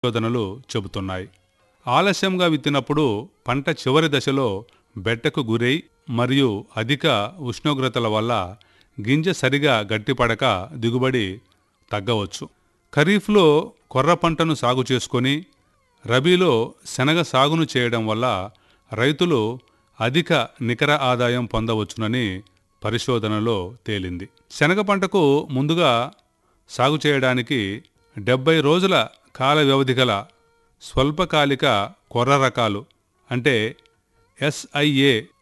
పరిశోధనలు చెబుతున్నాయి ఆలస్యంగా విత్తినప్పుడు పంట చివరి దశలో బెట్టకు గురై మరియు అధిక ఉష్ణోగ్రతల వల్ల గింజ సరిగా గట్టిపడక దిగుబడి తగ్గవచ్చు ఖరీఫ్లో కొర్ర పంటను సాగు చేసుకొని రబీలో శనగ సాగును చేయడం వల్ల రైతులు అధిక నికర ఆదాయం పొందవచ్చునని పరిశోధనలో తేలింది శనగ పంటకు ముందుగా సాగు చేయడానికి డెబ్బై రోజుల కాల వ్యవధి గల స్వల్పకాలిక కొర్ర రకాలు అంటే ఎస్ఐఏ